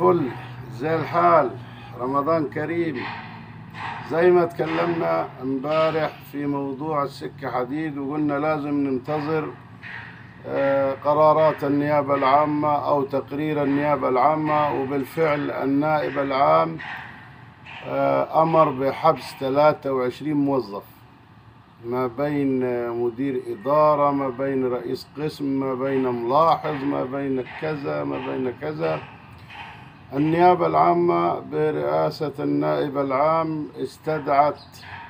الفل زي الحال رمضان كريم زي ما تكلمنا امبارح في موضوع السكة حديد وقلنا لازم ننتظر آه، قرارات النيابة العامة أو تقرير النيابة العامة وبالفعل النائب العام آه، أمر بحبس 23 موظف ما بين آه، مدير إدارة ما بين رئيس قسم ما بين ملاحظ ما بين كذا ما بين كذا النيابة العامة برئاسة النائب العام استدعت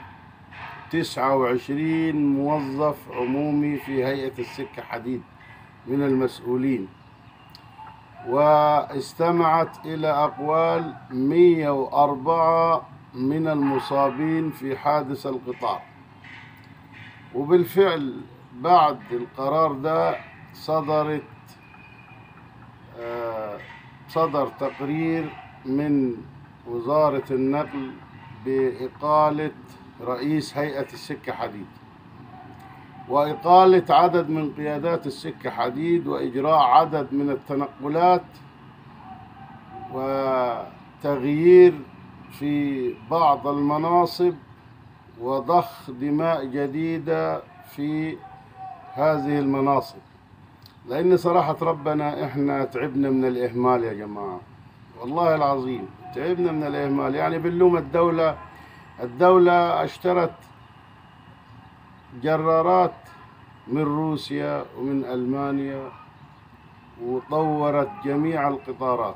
29 موظف عمومي في هيئة السكة حديد من المسؤولين واستمعت إلى أقوال 104 من المصابين في حادث القطار وبالفعل بعد القرار ده صدرت آه، صدر تقرير من وزارة النقل بإقالة رئيس هيئة السكة حديد وإقالة عدد من قيادات السكة حديد وإجراء عدد من التنقلات وتغيير في بعض المناصب وضخ دماء جديدة في هذه المناصب لأن صراحة ربنا إحنا تعبنا من الإهمال يا جماعة والله العظيم تعبنا من الإهمال يعني بنلوم الدولة الدولة اشترت جرارات من روسيا ومن ألمانيا وطورت جميع القطارات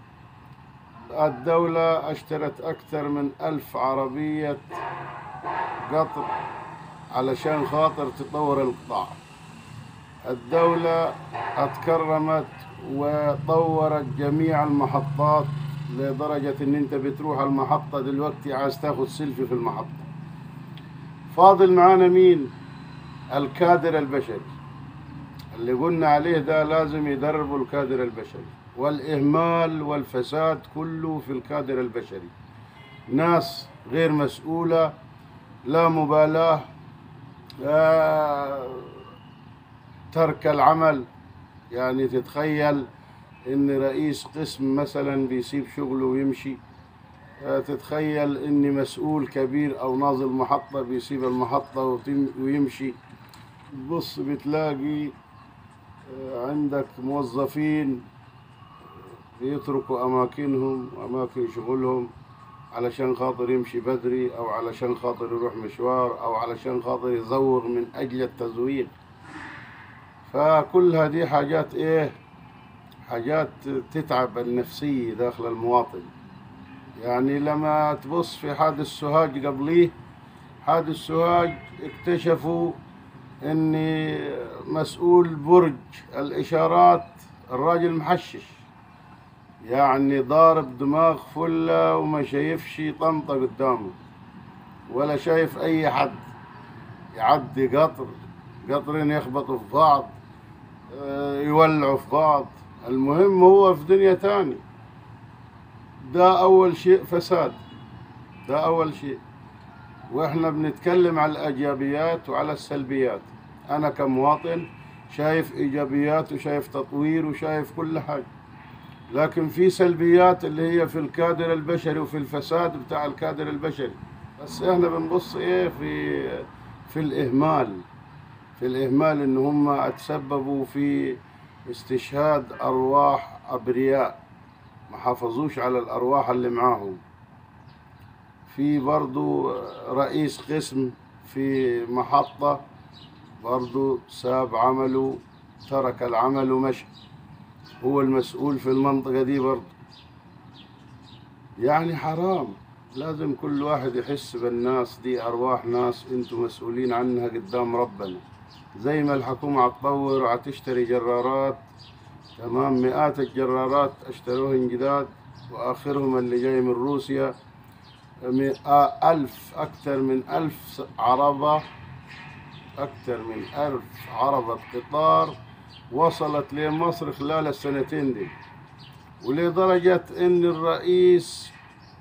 الدولة اشترت أكثر من ألف عربية قطر علشان خاطر تطور القطاع الدولة اتكرمت وطورت جميع المحطات لدرجة ان انت بتروح المحطة دلوقتي عايز تاخد سيلفي في المحطة فاضل معانا مين الكادر البشري اللي قلنا عليه ده لازم يدربوا الكادر البشري والإهمال والفساد كله في الكادر البشري ناس غير مسؤولة لا مبالاة آه، ترك العمل يعني تتخيل ان رئيس قسم مثلا بيسيب شغله ويمشي آه، تتخيل ان مسؤول كبير او ناظر محطة بيسيب المحطة وتم- ويمشي بص بتلاقي آه، عندك موظفين بيتركوا أماكنهم وأماكن شغلهم علشان خاطر يمشي بدري أو علشان خاطر يروح مشوار أو علشان خاطر يزوغ من أجل التزويغ فكل هذه حاجات إيه حاجات تتعب النفسية داخل المواطن يعني لما تبص في حادث سوهاج قبليه حادث سوهاج اكتشفوا ان مسؤول برج الاشارات الراجل محشش يعني ضارب دماغ فله وما شايفش طنطا قدامه ولا شايف اي حد يعدي قطر قطرين يخبطوا في بعض آه، يولعوا في بعض المهم هو في دنيا تاني ده اول شيء فساد ده اول شيء واحنا بنتكلم على الايجابيات وعلى السلبيات انا كمواطن شايف ايجابيات وشايف تطوير وشايف كل حاجه لكن في سلبيات اللي هي في الكادر البشري وفي الفساد بتاع الكادر البشري بس احنا بنبص ايه في في الاهمال في الاهمال ان هم اتسببوا في استشهاد ارواح ابرياء ما حافظوش على الارواح اللي معاهم في برضو رئيس قسم في محطة برضو ساب عمله ترك العمل ومشى هو المسؤول في المنطقة دي برضو يعني حرام لازم كل واحد يحس بالناس دي أرواح ناس انتم مسؤولين عنها قدام ربنا زي ما الحكومة هتطور وهتشتري جرارات تمام مئات الجرارات اشتروهن جداد وآخرهم اللي جاي من روسيا مئة- ألف أكثر من ألف عربة أكثر من ألف عربة قطار وصلت لمصر خلال السنتين دي ولدرجة إن الرئيس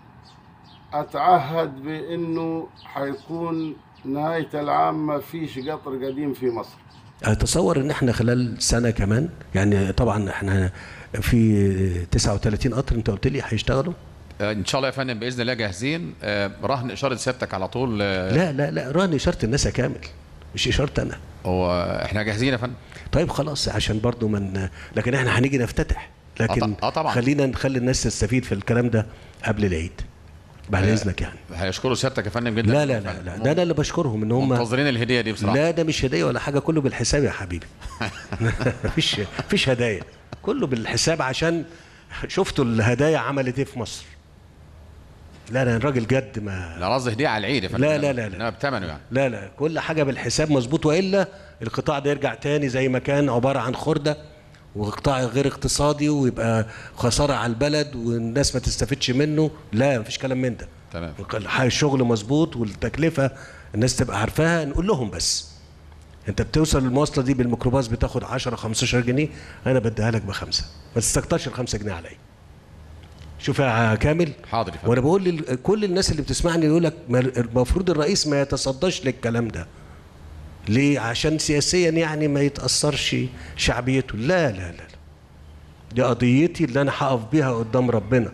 أتعهد بإنه حيكون نهاية العام ما فيش قطر قديم في مصر اتصور ان احنا خلال سنه كمان يعني طبعا احنا في 39 قطر انت قلت لي هيشتغلوا آه، ان شاء الله يا فندم باذن الله جاهزين آه، رهن اشاره سيادتك على طول آه، لا لا لا رهن اشاره الناس يا كامل مش اشاره انا هو احنا جاهزين يا فندم طيب خلاص عشان برضو من لكن احنا هنيجي نفتتح لكن آه طبعاً. خلينا نخلي الناس تستفيد في الكلام ده قبل العيد بعد آه، اذنك يعني هيشكروا سيادتك يا فندم جدا لا لا لا لا ده انا اللي بشكرهم ان هم منتظرين الهديه دي بصراحه لا ده مش هديه ولا حاجه كله بالحساب يا حبيبي مفيش مفيش هدايا كله بالحساب عشان شفتوا الهدايا عملت ايه في مصر لا لا الراجل جد ما لا قصدي هديه على العيد يا فندم لا، لا، لا، لا. انما بثمنه يعني لا لا كل حاجه بالحساب مظبوط والا القطاع ده يرجع تاني زي ما كان عباره عن خرده وقطاع غير اقتصادي ويبقى خساره على البلد والناس ما تستفدش منه لا مفيش كلام من ده تمام الشغل مظبوط والتكلفه الناس تبقى عارفاها نقول لهم بس انت بتوصل المواصله دي بالميكروباص بتاخد 10 15 جنيه انا بديها لك بخمسه ما تستكترش ال 5 جنيه عليا شوف يا كامل حاضر يا فندم وانا بقول لل- كل الناس اللي بتسمعني يقول لك ما- المفروض الرئيس ما يتصداش للكلام ده ليه عشان سياسيا يعني ما يتاثرش شعبيته لا لا لا لا. دي قضيتي اللي انا هقف بيها قدام ربنا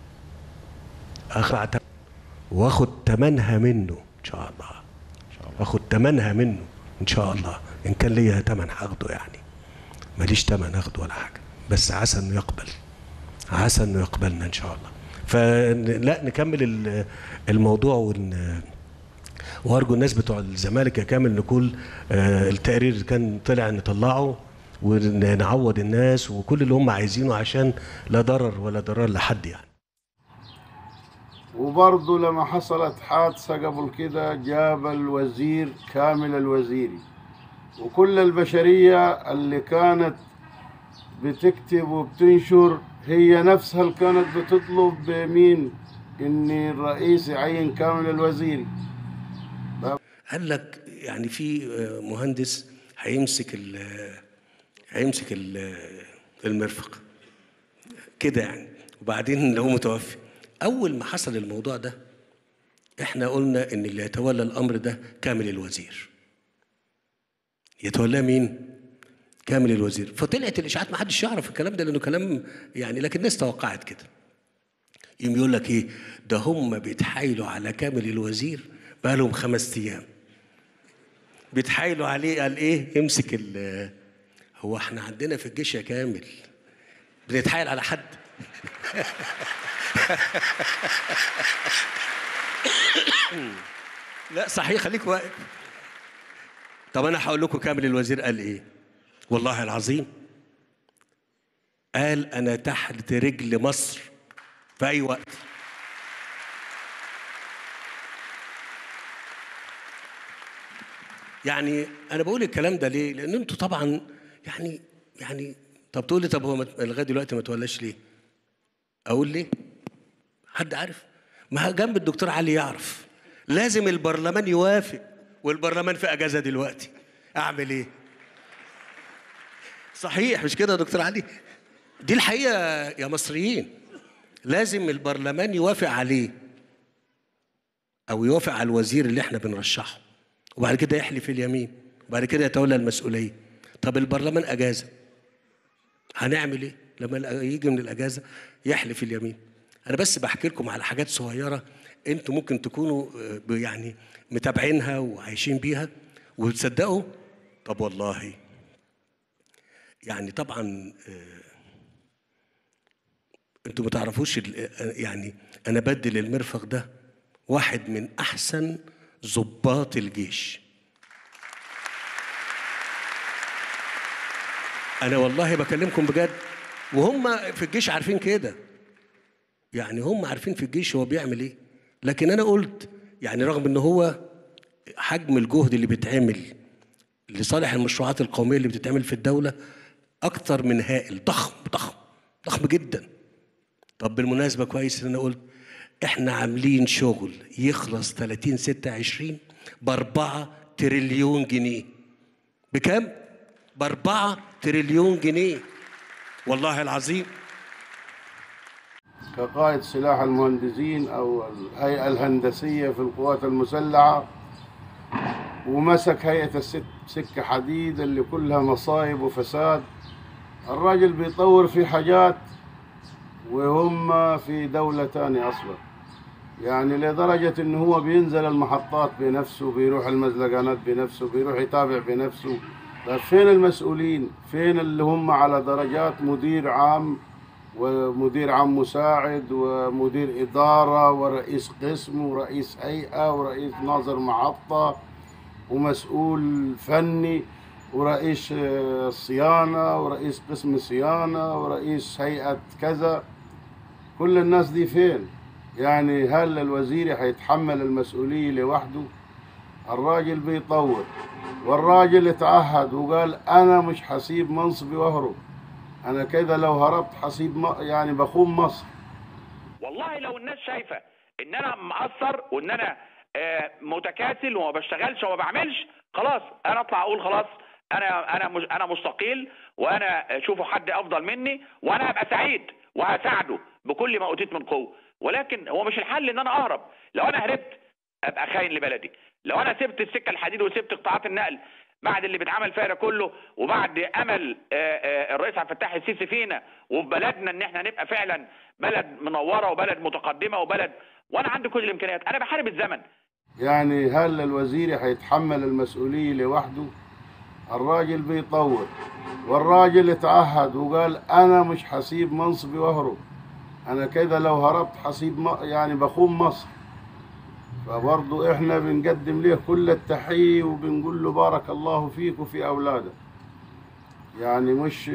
اخلع تم- واخد تمنها منه ان شاء الله اخد تمنها منه ان شاء الله ان كان ليا تمن هاخده يعني ماليش تمن اخده ولا حاجه بس عسى انه يقبل عسى انه يقبلنا ان شاء الله فلا نكمل ال- الموضوع ون وارجو الناس بتوع الزمالك يا كامل نقول آه، التقرير اللي كان طلع نطلعه ونعوض الناس وكل اللي هم عايزينه عشان لا ضرر ولا ضرار لحد يعني وبرضه لما حصلت حادثة قبل كده جاب الوزير كامل الوزيري وكل البشرية اللي كانت بتكتب وبتنشر هي نفسها اللي كانت بتطلب مين ان الرئيس يعين كامل الوزيري قال لك يعني في آه، مهندس هيمسك ال هيمسك ال- المرفق كده يعني وبعدين هو متوفي اول ما حصل الموضوع ده احنا قلنا ان اللي يتولى الامر ده كامل الوزير يتولاه مين كامل الوزير فطلعت الاشاعات ما حدش يعرف الكلام ده لانه كلام يعني لكن الناس توقعت كده يوم يقول لك ايه ده هم بيتحايلوا على كامل الوزير بقالهم خمس ايام بيتحايلوا عليه قال ايه يمسك ال هو احنا عندنا في الجيش يا كامل بنتحايل على حد لا صحيح خليك واقف طب انا هقول لكم كامل الوزير قال ايه والله العظيم قال انا تحت رجل مصر في اي وقت يعني انا بقول الكلام ده ليه لان انتوا طبعا يعني يعني طب تقول لي طب هو مت- لغايه دلوقتي ما تولاش ليه اقول ليه حد عارف ما جنب الدكتور علي يعرف لازم البرلمان يوافق والبرلمان في اجازه دلوقتي اعمل ايه صحيح مش كده يا دكتور علي دي الحقيقه يا مصريين لازم البرلمان يوافق عليه او يوافق على الوزير اللي احنا بنرشحه وبعد كده يحلف اليمين وبعد كده يتولى المسؤوليه طب البرلمان اجازه هنعمل ايه لما الأ- يجي من الاجازه يحلف اليمين انا بس بحكي لكم على حاجات صغيره انتوا ممكن تكونوا آه، ب- يعني متابعينها وعايشين بيها وتصدقوا طب والله يعني طبعا آه، انتوا ما تعرفوش ال- آه، يعني انا بدي للمرفق ده واحد من احسن ضباط الجيش انا والله بكلمكم بجد وهم في الجيش عارفين كده يعني هم عارفين في الجيش هو بيعمل ايه لكن انا قلت يعني رغم ان هو حجم الجهد اللي بيتعمل لصالح المشروعات القوميه اللي بتتعمل في الدوله اكتر من هائل ضخم ضخم ضخم جدا طب بالمناسبه كويس ان انا قلت احنا عاملين شغل يخلص 30 26 ب 4 تريليون جنيه بكام؟ ب 4 تريليون جنيه والله العظيم كقائد سلاح المهندسين أو الهيئة الهندسية في القوات المسلحة ومسك هيئة الست سكة حديد اللي كلها مصايب وفساد الراجل بيطور في حاجات وهم في دولة تانية أصلا يعني لدرجة إن هو بينزل المحطات بنفسه بيروح المزلقانات بنفسه بيروح يتابع بنفسه طيب فين المسؤولين فين اللي هم على درجات مدير عام ومدير عام مساعد ومدير إدارة ورئيس قسم ورئيس هيئة ورئيس ناظر محطة ومسؤول فني ورئيس آه، صيانة ورئيس قسم صيانة ورئيس هيئة كذا كل الناس دي فين يعني هل الوزير هيتحمل المسؤولية لوحده الراجل بيطور والراجل اتعهد وقال انا مش حسيب منصبي واهرب انا كده لو هربت حسيب م- يعني بخون مصر والله لو الناس شايفه ان انا مقصر وان انا آه، متكاسل وما بشتغلش وما بعملش خلاص انا اطلع اقول خلاص انا انا مش انا مستقيل وانا شوفوا حد افضل مني وانا هبقى سعيد وهساعده بكل ما اوتيت من قوه ولكن هو مش الحل ان انا اهرب لو انا هربت ابقى خاين لبلدي لو انا سبت السكه الحديد وسبت قطاعات النقل بعد اللي بيتعمل فيها ده كله وبعد امل آه، آه، الرئيس عبد الفتاح السيسي فينا وفي بلدنا ان احنا نبقى فعلا بلد منوره وبلد متقدمه وبلد وانا عندي كل الامكانيات انا بحارب الزمن يعني هل الوزير هيتحمل المسؤولية لوحده الراجل بيطور والراجل اتعهد وقال انا مش حسيب منصبي واهرب انا كده لو هربت حسيب م- يعني بخون مصر فبرضو احنا بنقدم له كل التحية وبنقول له بارك الله فيك وفي اولادك يعني مش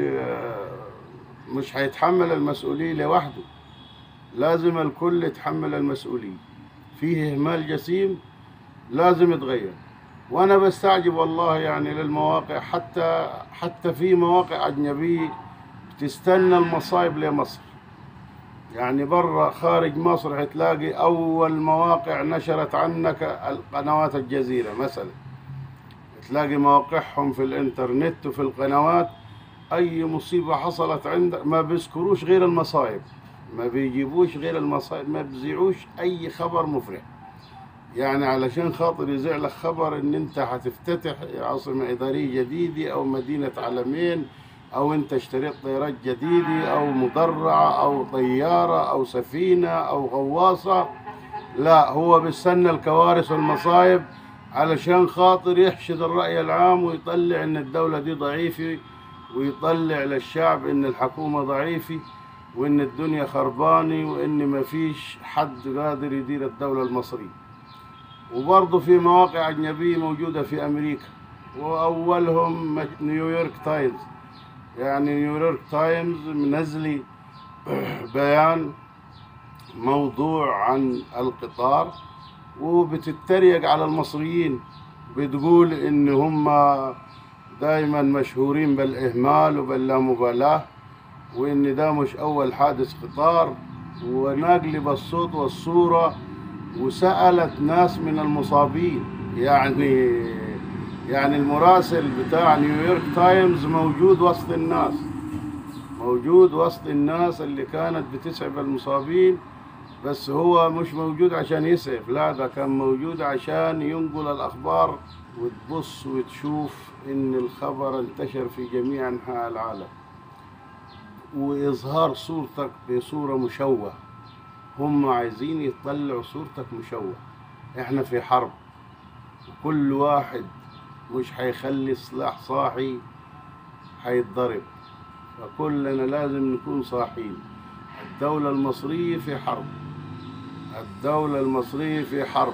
مش هيتحمل المسؤولية لوحده لازم الكل يتحمل المسؤولية فيه إهمال جسيم لازم يتغير وأنا بستعجب والله يعني للمواقع حتى حتى في مواقع أجنبية بتستنى المصايب لمصر يعني برا خارج مصر هتلاقي أول مواقع نشرت عنك القنوات الجزيرة مثلا تلاقي مواقعهم في الإنترنت وفي القنوات أي مصيبة حصلت عندك ما بيذكروش غير المصايب ما بيجيبوش غير المصايب ما بيذيعوش أي خبر مفرح يعني علشان خاطر يذيع لك خبر ان انت هتفتتح عاصمة ادارية جديدة او مدينة عالمين او انت اشتريت طيارات جديدة او مدرعة او طيارة او سفينة او غواصة لا هو بيستنى الكوارث والمصايب علشان خاطر يحشد الرأي العام ويطلع ان الدولة دي ضعيفة ويطلع للشعب ان الحكومة ضعيفة وان الدنيا خربانة وان مفيش حد قادر يدير الدولة المصرية وبرضه في مواقع أجنبية موجودة في أمريكا وأولهم نيويورك تايمز يعني نيويورك تايمز منزلي بيان موضوع عن القطار وبتتريق على المصريين بتقول إن هم دايما مشهورين بالإهمال وباللامبالاة وإن ده مش أول حادث قطار ونقلب الصوت والصورة وسألت ناس من المصابين يعني يعني المراسل بتاع نيويورك تايمز موجود وسط الناس موجود وسط الناس اللي كانت بتسعف المصابين بس هو مش موجود عشان يسعف لا ده كان موجود عشان ينقل الأخبار وتبص وتشوف إن الخبر انتشر في جميع أنحاء العالم وإظهار صورتك بصورة مشوهة هم عايزين يطلعوا صورتك مشوه احنا في حرب وكل واحد مش هيخلي سلاح صاحي هيتضرب فكلنا لازم نكون صاحيين الدولة المصرية في حرب الدولة المصرية في حرب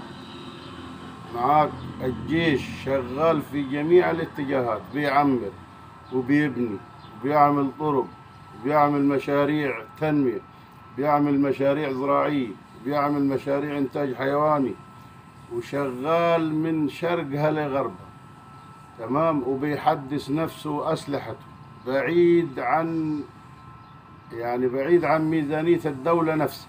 معاك الجيش شغال في جميع الاتجاهات بيعمر وبيبني وبيعمل طرق وبيعمل مشاريع تنمية بيعمل مشاريع زراعية بيعمل مشاريع إنتاج حيواني وشغال من شرقها لغربها تمام وبيحدث نفسه وأسلحته بعيد عن يعني بعيد عن ميزانية الدولة نفسها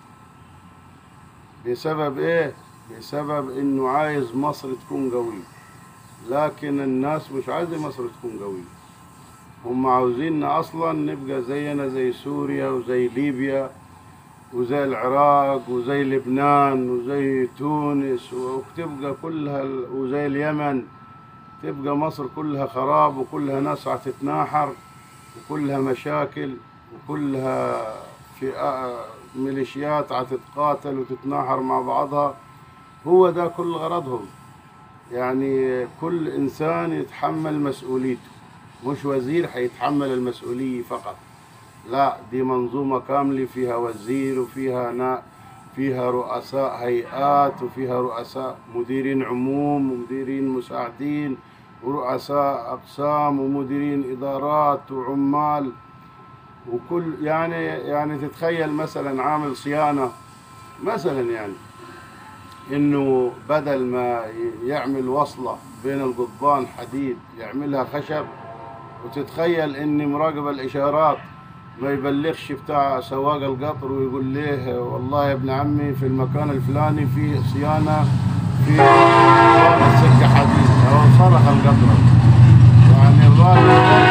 بسبب إيه؟ بسبب إنه عايز مصر تكون قوية لكن الناس مش عايزة مصر تكون قوية هم عاوزيننا أصلا نبقى زينا زي سوريا وزي ليبيا وزي العراق وزي لبنان وزي تونس وتبقى كلها وزي اليمن تبقى مصر كلها خراب وكلها ناس هتتناحر وكلها مشاكل وكلها في آه، ميليشيات هتتقاتل وتتناحر مع بعضها هو ده كل غرضهم يعني كل إنسان يتحمل مسؤوليته مش وزير هيتحمل المسؤولية فقط لا دي منظومة كاملة فيها وزير وفيها نا فيها رؤساء هيئات وفيها رؤساء مديرين عموم ومديرين مساعدين ورؤساء أقسام ومديرين إدارات وعمال وكل يعني يعني تتخيل مثلا عامل صيانة مثلا يعني انه بدل ما ي- يعمل وصلة بين القضبان حديد يعملها خشب وتتخيل ان مراقب الاشارات ما يبلغش بتاع سواق القطر ويقول ليه والله يا ابن عمي في المكان الفلاني في صيانة في صيانة سكة حديد او صرخ القطر يعني الراجل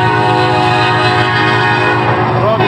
رغم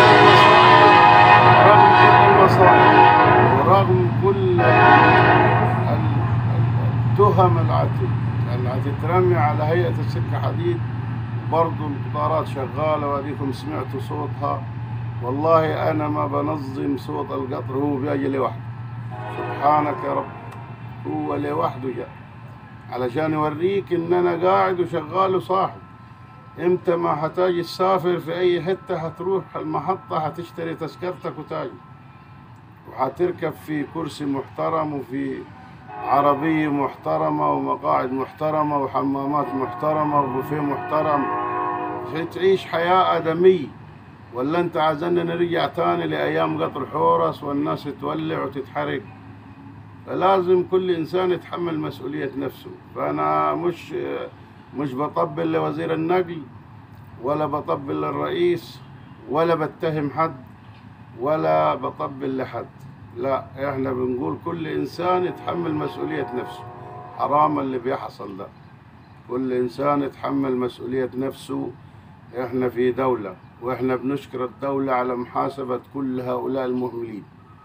كل المصائب ورغم كل ال- ال- التهم العتي اللي هتترمي على هيئة السكة حديد برضو القطارات شغالة واديكم سمعتوا صوتها والله أنا ما بنظم صوت القطر هو بيجي لوحده سبحانك يا رب هو لوحده جاء علشان يوريك إن أنا قاعد وشغال وصاحب امتى ما هتاجي تسافر في اي حته هتروح المحطه هتشتري تذكرتك وتاجي وهتركب في كرسي محترم وفي عربية محترمة ومقاعد محترمة وحمامات محترمة وبوفيه محترم تعيش حياة آدمية ولا أنت عايزنا نرجع تاني لأيام قطر حورس والناس تولع وتتحرق فلازم كل إنسان يتحمل مسؤولية نفسه فأنا مش مش بطبل لوزير النقل ولا بطبل للرئيس ولا بتهم حد ولا بطبل لحد لا احنا بنقول كل انسان يتحمل مسؤولية نفسه حرام اللي بيحصل ده كل انسان يتحمل مسؤولية نفسه احنا في دولة واحنا بنشكر الدولة على محاسبة كل هؤلاء المهملين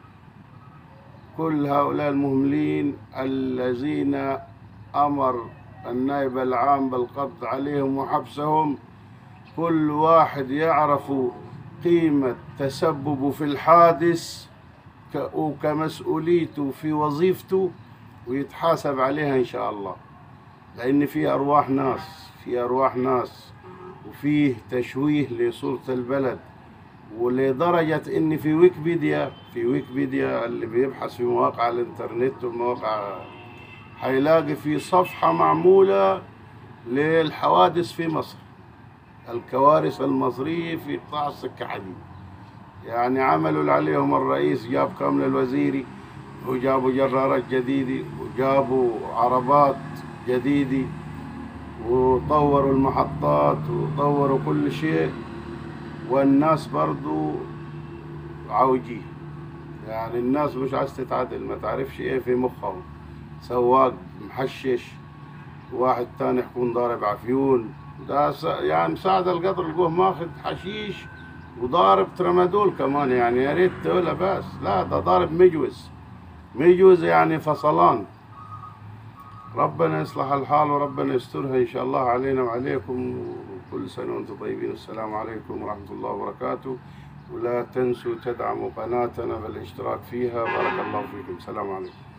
كل هؤلاء المهملين الذين امر النائب العام بالقبض عليهم وحبسهم كل واحد يعرف قيمة تسببه في الحادث ك- وكمسؤوليته في وظيفته ويتحاسب عليها إن شاء الله لأن في أرواح ناس في أرواح ناس وفيه تشويه لصورة البلد ولدرجة إن في ويكيبيديا في ويكيبيديا اللي بيبحث في مواقع الإنترنت والمواقع هيلاقي في صفحة معمولة للحوادث في مصر الكوارث المصرية في قطاع السكة حديد يعني عملوا اللي عليهم الرئيس جاب كامل الوزيري وجابوا جرارات جديدة وجابوا عربات جديدة وطوروا المحطات وطوروا كل شيء والناس برضو عوجيه يعني الناس مش عايز تتعدل ما تعرفش ايه في مخهم سواق محشش واحد تاني يكون ضارب عفيون ده س- يعني مساعد القطر لقوه ماخذ حشيش وضارب ترامادول كمان يعني يا ريت تقولها بس لا ده ضارب مجوز مجوز يعني فصلان ربنا يصلح الحال وربنا يسترها ان شاء الله علينا وعليكم وكل سنه وانتم طيبين السلام عليكم ورحمه الله وبركاته ولا تنسوا تدعموا قناتنا بالاشتراك فيها بارك الله فيكم السلام عليكم